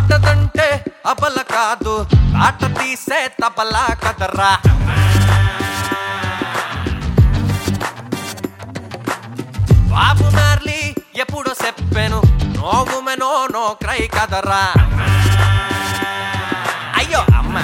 ఆటదంటే అబల కాదు ఆట తీసే తబలా కదరా బాబు నార్లి ఎప్పుడో చెప్పాను నోవు మెనో నో క్రై కదరా అయ్యో అమ్మా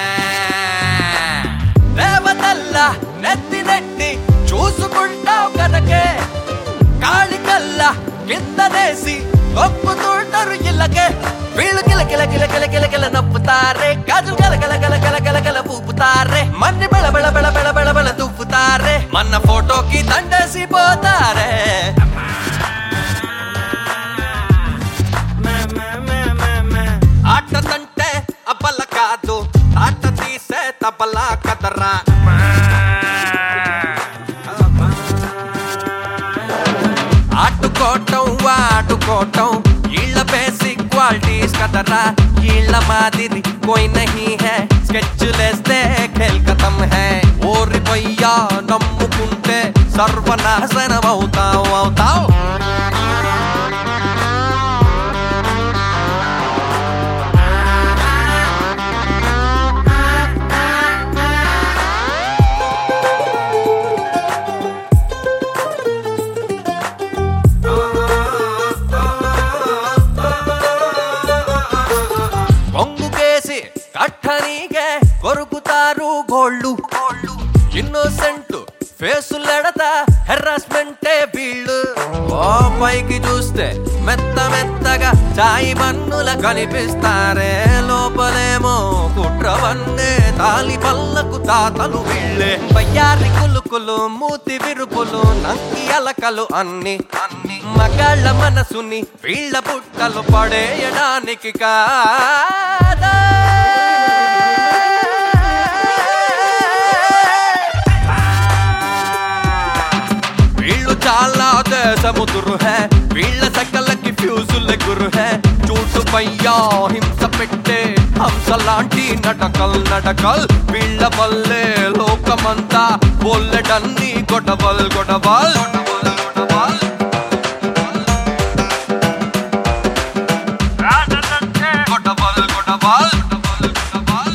దేవతల్ల నెత్తి నెట్టి చూసుకుంటావు కనుకే కాళి కల్ల కిందనేసి ఒప్పుతుంటారు ఇళ్ళకే వీళ్ళు కిల కిల కిల కిల కిల కిల నప్పుతారే గాజు గల గల గల గల గల గల ఊపుతారే మన్ని బెళ బెళ బెళ బెళ బెళ బెళ దుప్పుతారే మన ఫోటోకి దండేసి పోతారే ఆటదంటే అబ్బల కాదు ఆట తీసే తబలా కదరా ఆటుకోవటం వాటుకోవటం ఇళ్ళ బేసిక్ క్వాలిటీస్ కదరా ఇళ్ళ మాదిరి కోయి నహీ హై స్కెచ్ లేస్తే ఖేల్ ఖతం హై ఓరి భయ్యా నమ్ముకుంటే సర్వనాశనం అవుతావు అవుతావు కొంగుకేసి కట్టనీగే కొరుకుతారు గోళ్ళు ఇన్నోసెంట్ ఫేసులెడత హెరాస్మెంటే వీళ్ళు ఓ పైకి చూస్తే మెత్త మెత్తగా చాయి మన్నుల కనిపిస్తారే లోపలేమో కుట్రవన్నే తాలి పల్లకు తాతలు వీళ్ళే బయ్యారి కులుకులు మూతి విరుపులు నంకి అలకలు అన్ని అన్ని మగాళ్ళ మనసుని వీళ్ళ బుట్టలు పడేయడానికి కాదా వీళ్ళు చాలా దేశముదురు హే వీళ్ళ సకలకి ఫ్యూజుల గురు హే చూటు పయ్యా హింస పెట్టే హంస లాంటి నటకల్ నటకల్ వీళ్ళ వల్లే లోకమంతా బొల్లెడన్ని గొడవల్ గొడవల్ గొడవల్ గొడవల్ గొడవల్ గొడవల్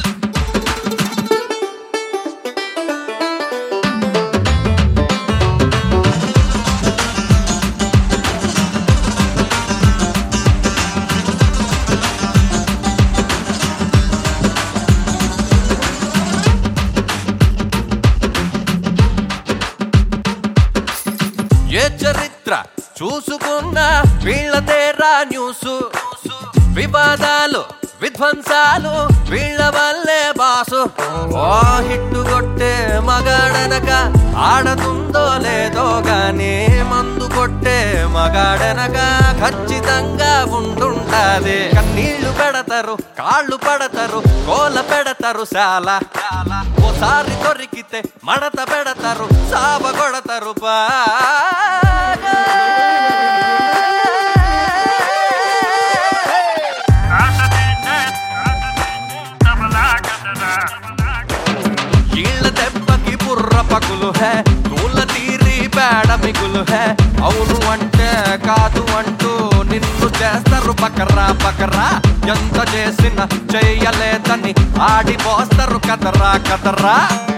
ఏ చరిత్ర చూసుకున్నా వీళ్ళదేరా న్యూస్ వివాదాలు విధ్వంసాలు వీళ్ళ వల్లే బాసు ఓ హిట్టు కొట్టే మగాడనక ఆడతుందో లేదో గానీ మందు కొట్టే మగాడనక ఖచ్చితంగా ఉంటుంటాది కన్నీళ్లు పెడతారు కాళ్ళు పడతారు కోల పెడతారు చాలా ఓసారి దొరికితే మడత పెడతారు సాబ కొడతారు బాగా కీళ్ళ దెబ్బకి బుర్ర పగులు హే తూళ్ళ తీరి బేడ మిగులు హే అవును అంటే కాదు అంటూ నిన్ను చేస్తారు బకరా బకరా ఎంత చేసిన చెయ్యలేదని ఆడిపోస్తారు కదరా కదరా